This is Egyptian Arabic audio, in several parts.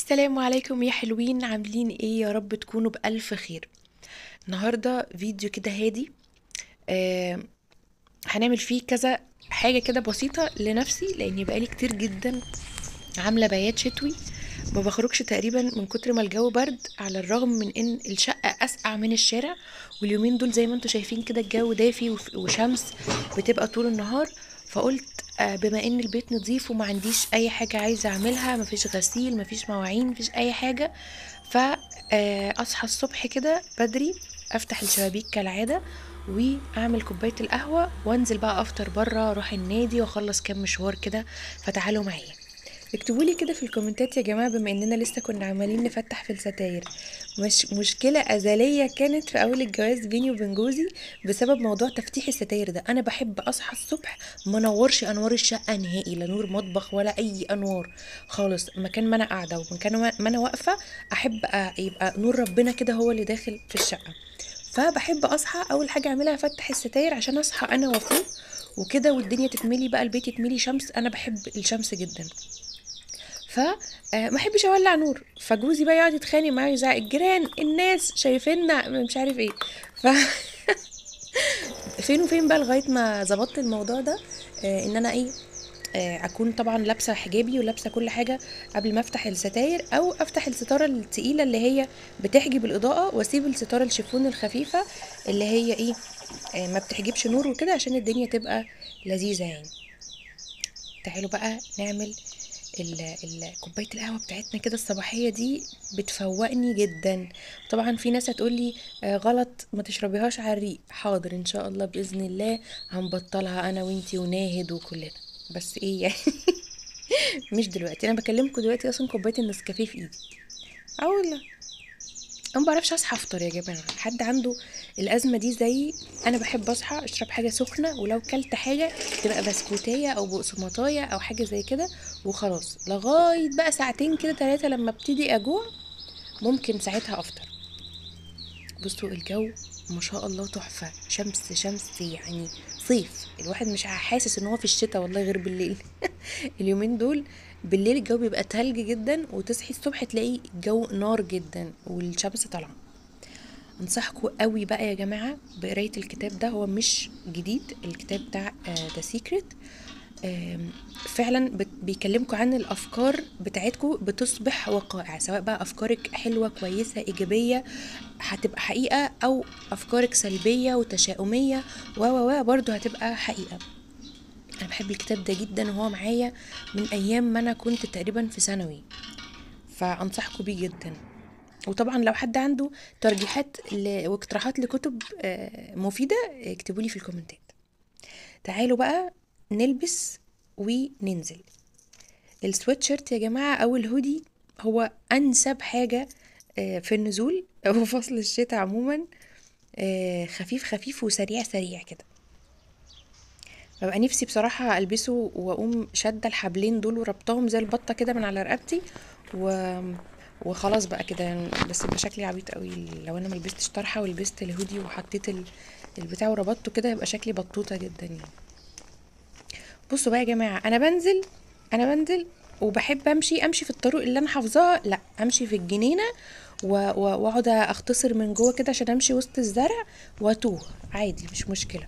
السلام عليكم يا حلوين عاملين ايه يا رب تكونوا بألف خير النهاردة فيديو كده هادي آه هنعمل فيه كذا حاجة كده بسيطة لنفسي لاني بقالي كتير جدا عاملة بيات شتوي ما بخرجش تقريبا من كتر ما الجو برد على الرغم من ان الشقة اسقع من الشارع واليومين دول زي ما انتم شايفين كده الجو دافي وف- وشمس بتبقى طول النهار فقلت آه، بما ان البيت نظيف وما عنديش اي حاجة عايزة اعملها مفيش غسيل مفيش مواعين مفيش اي حاجة فاصحى الصبح كده بدري افتح الشبابيك كالعادة واعمل كوباية القهوة وانزل بقى افطر بره اروح النادي واخلص كام مشوار كده فتعالوا معايا اكتبوا لي كده في الكومنتات يا جماعة بما اننا لسه كنا عمالين نفتح في الستاير مش مشكلة أزلية كانت في أول الجواز بيني وبين جوزي بسبب موضوع تفتيح الستاير ده أنا بحب أصحى الصبح ما نورش أنوار الشقة نهائي لا نور مطبخ ولا أي أنوار خالص مكان ما أنا قاعدة ومكان ما ما أنا واقفة أحب أ- يبقى نور ربنا كده هو اللي داخل في الشقة فبحب أصحى أول حاجة أعملها أفتح الستاير عشان أصحى أنا وأفوق وكده والدنيا تتملي بقى البيت يتملي شمس أنا بحب الشمس جدا ف آه، ما احبش اولع نور فجوزي بقى يقعد يتخانق معايا يزعق الجيران الناس شايفيننا مش عارف ايه ف فين وفين بقى لغايه ما ظبطت الموضوع ده آه ان انا ايه آه اكون طبعا لابسه حجابي ولابسه كل حاجه قبل ما افتح الستاير او افتح الستاره التقيله اللي هي بتحجب الاضاءه واسيب الستاره الشيفون الخفيفه اللي هي ايه آه ما بتحجبش نور وكده عشان الدنيا تبقى لذيذه يعني تعالوا بقى نعمل ال- ال- كوبايه القهوه بتاعتنا كده الصباحيه دي بتفوقني جدا طبعا في ناس هتقولي آه غلط ما تشربيهاش على الريق حاضر ان شاء الله باذن الله هنبطلها انا وانتي وناهد وكلنا بس ايه يعني مش دلوقتي انا بكلمكم دلوقتي اصلا كوبايه النسكافيه في ايدي اه والله انا ما بعرفش اصحى افطر يا جماعه حد عنده الازمه دي زي انا بحب اصحى اشرب حاجه سخنه ولو كلت حاجه تبقى بسكوتيه او بقسماطايه او حاجه زي كده وخلاص لغايه بقى ساعتين كده ثلاثه لما ابتدي اجوع ممكن ساعتها افطر بصوا الجو ما شاء الله تحفه شمس شمس يعني صيف الواحد مش حاسس ان هو في الشتاء والله غير بالليل اليومين دول بالليل الجو بيبقى تلج جدا وتصحي الصبح تلاقي الجو نار جدا والشمس طالعه انصحكم قوي بقى يا جماعه بقرايه الكتاب ده هو مش جديد الكتاب بتاع ذا سيكريت فعلا بت- بيكلمكم عن الافكار بتاعتكم بتصبح وقائع سواء بقى افكارك حلوه كويسه ايجابيه هتبقى حقيقه او افكارك سلبيه وتشاؤميه و و و برضه هتبقى حقيقه انا بحب الكتاب ده جدا وهو معايا من ايام ما انا كنت تقريبا في ثانوي فانصحكم بيه جدا وطبعا لو حد عنده ترجيحات ل... واقتراحات لكتب آه، مفيدة اكتبوا لي في الكومنتات تعالوا بقى نلبس وننزل السويت شيرت يا جماعة أو الهودي هو أنسب حاجة آه، في النزول أو فصل الشتاء عموما آه، خفيف خفيف وسريع سريع كده ببقى نفسي بصراحة ألبسه وأقوم شادة الحبلين دول وربطهم زي البطة كده من على رقبتي و... وخلاص بقى كده بس يبقى شكلي عبيط قوي لو انا ملبستش طرحة ولبست الهودي وحطيت ال... البتاع وربطته كده يبقى شكلي بطوطة جدا يعني بصوا بقى يا جماعة انا بنزل انا بنزل وبحب امشي امشي في الطرق اللي انا حافظاها لا امشي في الجنينة و- و- واقعد اختصر من جوه كده عشان امشي وسط الزرع واتوه عادي مش مشكلة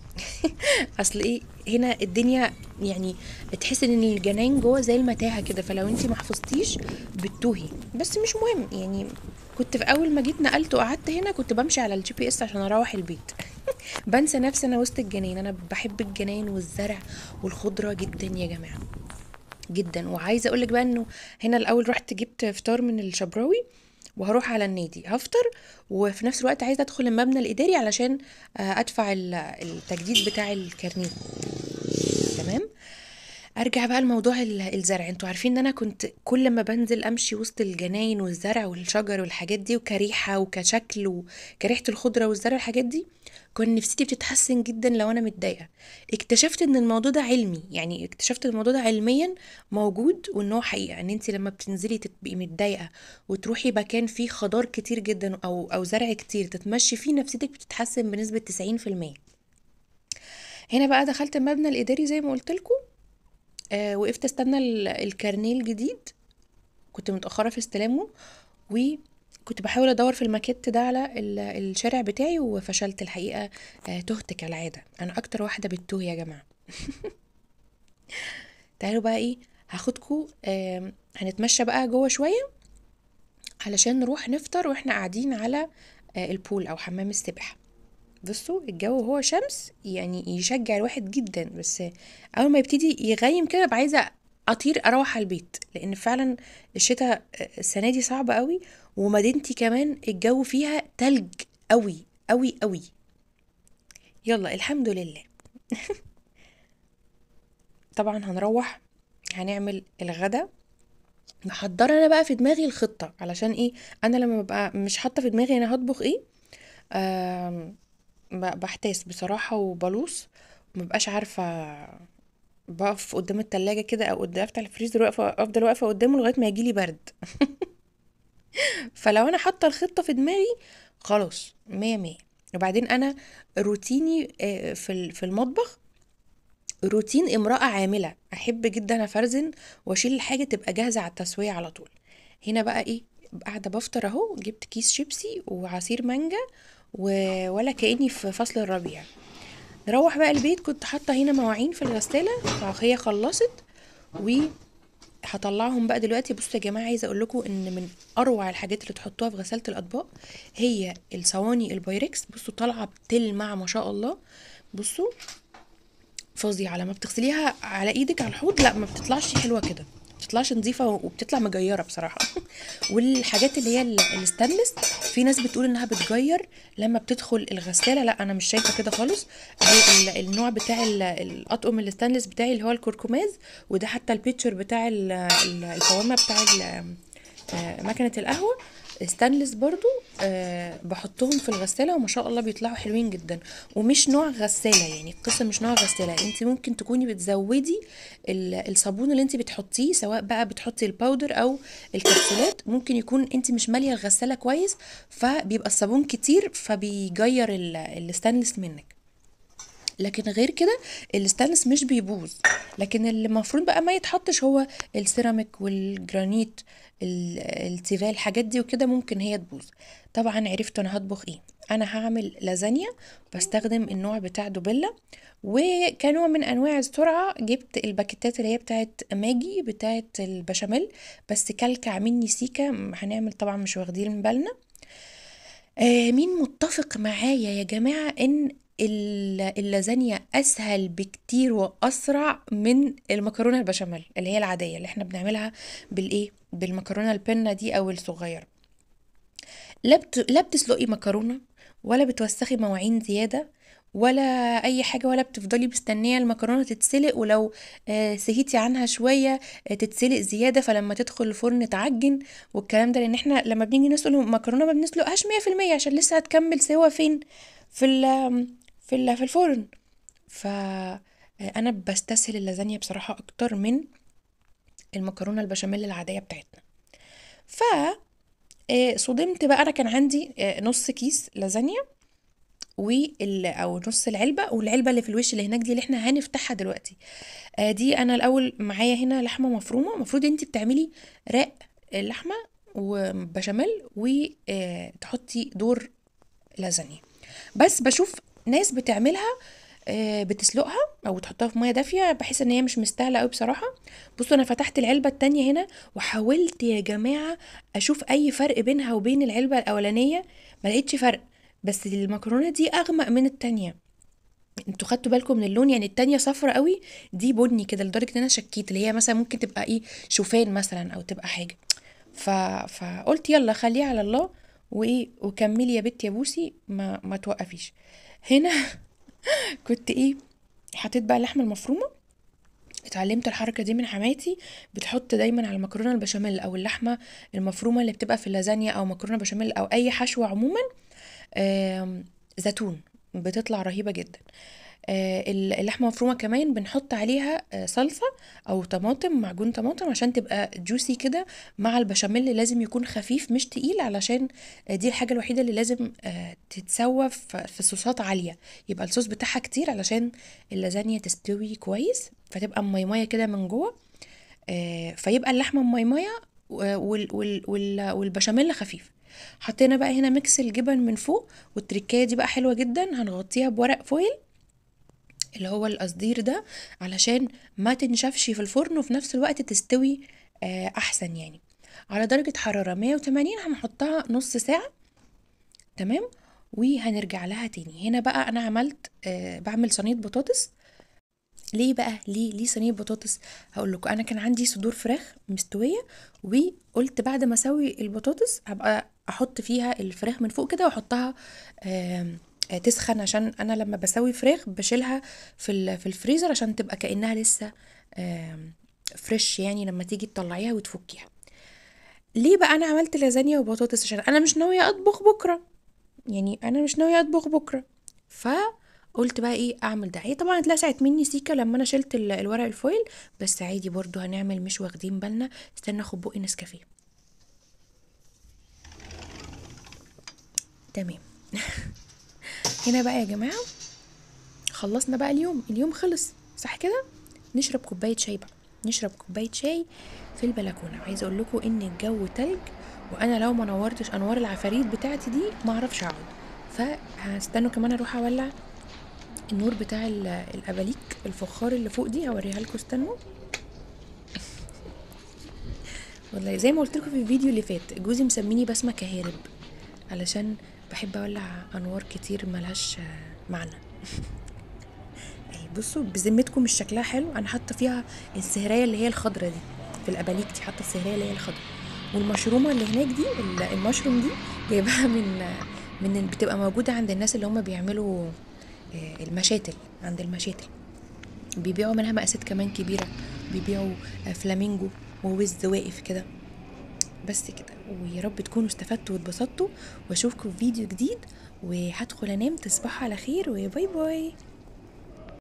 اصل ايه هنا الدنيا يعني تحس ان الجناين جوه زي المتاهه كده فلو انت ما حفظتيش بتتوهي بس مش مهم يعني كنت في اول ما جيت نقلت وقعدت هنا كنت بمشي على الجي بي اس عشان اروح البيت بنسى نفسي انا وسط الجناين انا بحب الجناين والزرع والخضره جدا يا جماعه جدا وعايزه اقول لك بقى انه هنا الاول رحت جبت فطار من الشبراوي وهروح على النادي هفطر وفي نفس الوقت عايزه ادخل المبنى الاداري علشان آه، ادفع ال- التجديد بتاع الكارنيه تمام ارجع بقى لموضوع ال- الزرع انتوا عارفين ان انا كنت كل ما بنزل امشي وسط الجناين والزرع والشجر والحاجات دي وكريحه وكشكل وكريحه الخضره والزرع الحاجات دي كنت نفسيتي بتتحسن جدا لو انا متضايقه اكتشفت ان الموضوع ده علمي يعني اكتشفت ان الموضوع ده علميا موجود وان هو حقيقه ان انت لما بتنزلي تبقي متضايقه وتروحي مكان فيه خضار كتير جدا او او زرع كتير تتمشي فيه نفسيتك بتتحسن بنسبه 90% هنا بقى دخلت المبنى الاداري زي ما قلت لكم آه وقفت استنى ال- الكارنيه الجديد كنت متاخره في استلامه وكنت بحاول ادور في الماكيت ده على ال- الشارع بتاعي وفشلت الحقيقه آه، تهت كالعاده انا اكتر واحده بتوه يا جماعه تعالوا بقى ايه هاخدكوا آم، هنتمشى بقى جوه شويه علشان نروح نفطر واحنا قاعدين على آه، البول او حمام السباحه بصوا الجو وهو شمس يعني يشجع الواحد جدا بس اول ما يبتدي يغيم كده ببقى عايزه اطير اروح على البيت لان فعلا الشتاء السنه دي صعبه قوي ومدينتي كمان الجو فيها تلج قوي قوي قوي يلا الحمد لله طبعا هنروح هنعمل الغدا محضره انا بقى في دماغي الخطه علشان ايه انا لما ببقى مش حاطه في دماغي انا هطبخ ايه آم، ب- بحتاس بصراحه وبلوص مبقاش عارفه بقف قدام التلاجة كده او قدام افتح الفريزر واقفه افضل واقفه قدامه لغايه ما يجيلي برد فلو انا حاطه الخطه في دماغي خلاص مية مية وبعدين انا روتيني آه، في ال- في المطبخ روتين امرأة عاملة أحب جدا أفرزن وأشيل الحاجة تبقى جاهزة على التسوية على طول هنا بقى إيه قاعدة بفطر أهو جبت كيس شيبسي وعصير مانجا و... ولا كأني في فصل الربيع نروح بقى البيت كنت حاطة هنا مواعين في الغسالة هي خلصت وهطلعهم بقى دلوقتي بصوا يا جماعة عايزة أقول لكم إن من أروع الحاجات اللي تحطوها في غسالة الأطباق هي الصواني البايركس بصوا طالعة بتلمع ما شاء الله بصوا فظيعة لما بتغسليها على ايدك على الحوض لا ما بتطلعش حلوة كده بتطلعش نظيفة وبتطلع مجيرة بصراحة والحاجات اللي هي ال- الستانلس في ناس بتقول انها بتجير لما بتدخل الغسالة لا انا مش شايفة كده خالص هي ال- النوع بتاع ال- الاطقم الستانلس بتاعي اللي هو الكركماز وده حتى البيتشر بتاع ال- ال- القوامة بتاع ال- آه، مكنة القهوة ستانلس برضو أه بحطهم في الغسالة وما شاء الله بيطلعوا حلوين جدا ومش نوع غسالة يعني القصة مش نوع غسالة انت ممكن تكوني بتزودي ال- الصابون اللي انت بتحطيه سواء بقى بتحطي الباودر او الكبسولات ممكن يكون انت مش مالية الغسالة كويس فبيبقى الصابون كتير فبيجير ال- الستانلس منك لكن غير كده الستانلس مش بيبوظ لكن اللي المفروض بقى ما يتحطش هو السيراميك والجرانيت ال- التيفال الحاجات دي وكده ممكن هي تبوظ طبعا عرفت انا هطبخ ايه انا هعمل لازانيا بستخدم النوع بتاع دوبيلا وكنوع من انواع السرعه جبت الباكيتات اللي هي بتاعت ماجي بتاعت البشاميل بس كلكع مني سيكا هنعمل طبعا مش واخدين بالنا آه مين متفق معايا يا جماعة ان ال- اللازانيا اسهل بكتير واسرع من المكرونة البشاميل اللي هي العادية اللي احنا بنعملها بالايه بالمكرونة البنة دي او الصغيرة لا بت... لا بتسلقي مكرونة ولا بتوسخي مواعين زيادة ولا اي حاجة ولا بتفضلي مستنية المكرونة تتسلق ولو آه سهيتي عنها شوية آه تتسلق زيادة فلما تدخل الفرن تعجن والكلام ده لان احنا لما بنيجي نسلق مكرونة ما بنسلقهاش مية في المية عشان لسه هتكمل سوا فين في ال في ال في الفرن ف آه، انا بستسهل اللازانيا بصراحة اكتر من المكرونة البشاميل العادية بتاعتنا ف آه، صدمت بقى انا كان عندي آه، نص كيس لازانيا وال او نص العلبه والعلبه اللي في الوش اللي هناك دي اللي احنا هنفتحها دلوقتي آه، دي انا الاول معايا هنا لحمه مفرومه المفروض انت بتعملي رق اللحمه وبشاميل وتحطي دور لازانيا بس بشوف ناس بتعملها آه، بتسلقها او تحطها في ميه دافيه بحيث ان هي مش مستاهله قوي بصراحه بصوا انا فتحت العلبه التانية هنا وحاولت يا جماعه اشوف اي فرق بينها وبين العلبه الاولانيه ما لقيتش فرق بس المكرونه دي اغمق من التانية انتوا خدتوا بالكم من اللون يعني التانية صفرة قوي دي بني كده لدرجه ان انا شكيت اللي هي مثلا ممكن تبقى ايه شوفان مثلا او تبقى حاجه ف... فقلت يلا خليها على الله وايه وكملي يا بنت يا بوسي ما ما توقفيش هنا كنت ايه حطيت بقى اللحمه المفرومه اتعلمت الحركه دي من حماتي بتحط دايما على المكرونه البشاميل او اللحمه المفرومه اللي بتبقى في اللازانيا او مكرونه بشاميل او اي حشوه عموما آم، زيتون بتطلع رهيبه جدا آه، ال- اللحمه المفرومه كمان بنحط عليها آه، صلصه او طماطم معجون طماطم عشان تبقى جوسي كده مع البشاميل لازم يكون خفيف مش تقيل علشان آه، دي الحاجه الوحيده اللي لازم آه، تتسوى في في صوصات عاليه يبقى الصوص بتاعها كتير علشان اللازانيا تستوي كويس فتبقى ميميه كده من جوه آه، فيبقى اللحمه ميميه وال وال وال والبشاميل خفيف حطينا بقى هنا ميكس الجبن من فوق والتركايه دي بقى حلوه جدا هنغطيها بورق فويل اللي هو القصدير ده علشان ما تنشفش في الفرن وفي نفس الوقت تستوي آه، احسن يعني على درجة حرارة 180 هنحطها نص ساعة تمام وهنرجع لها تاني هنا بقى انا عملت آه بعمل صينية بطاطس ليه بقى ليه ليه صينيه بطاطس هقول لكم انا كان عندي صدور فراخ مستويه وقلت بعد ما اسوي البطاطس هبقى احط فيها الفراخ من فوق كده واحطها آم، آه، تسخن عشان انا لما بسوي فراخ بشيلها في ال- في الفريزر عشان تبقى كانها لسه آم، فريش يعني لما تيجي تطلعيها وتفكيها ليه بقى انا عملت لازانيا وبطاطس عشان انا مش ناويه اطبخ بكره يعني انا مش ناويه اطبخ بكره فقلت بقى ايه اعمل ده هي طبعا اتلسعت مني سيكه لما انا شلت ال- الورق الفويل بس عادي برضو هنعمل مش واخدين بالنا استنى اخد بقي نسكافيه تمام هنا بقى يا جماعه خلصنا بقى اليوم اليوم خلص صح كده نشرب كوبايه شاي بقى نشرب كوبايه شاي في البلكونه عايزه اقول لكم ان الجو تلج وانا لو ما نورتش انوار العفاريت بتاعتي دي ما اعرفش اقعد فهستنوا كمان اروح اولع النور بتاع ال- الاباليك الفخار اللي فوق دي هوريها لكم استنوا والله زي ما قلت لكم في الفيديو اللي فات جوزي مسميني بسمة كهارب علشان بحب اولع انوار كتير ملهاش آه، معنى اهي بصوا بذمتكم مش شكلها حلو انا حاطه فيها السهريه اللي هي الخضره دي في الاباليك دي حاطه السهريه اللي هي الخضره والمشرومه اللي هناك دي ال- المشروم دي جايباها من من بتبقى موجوده عند الناس اللي هم بيعملوا آه، المشاتل عند المشاتل بيبيعوا منها مقاسات كمان كبيره بيبيعوا آه، فلامينجو ووز واقف كده بس كده ويا رب تكونوا استفدتوا واتبسطتوا واشوفكم في فيديو جديد وهدخل انام تصبحوا على خير وباي باي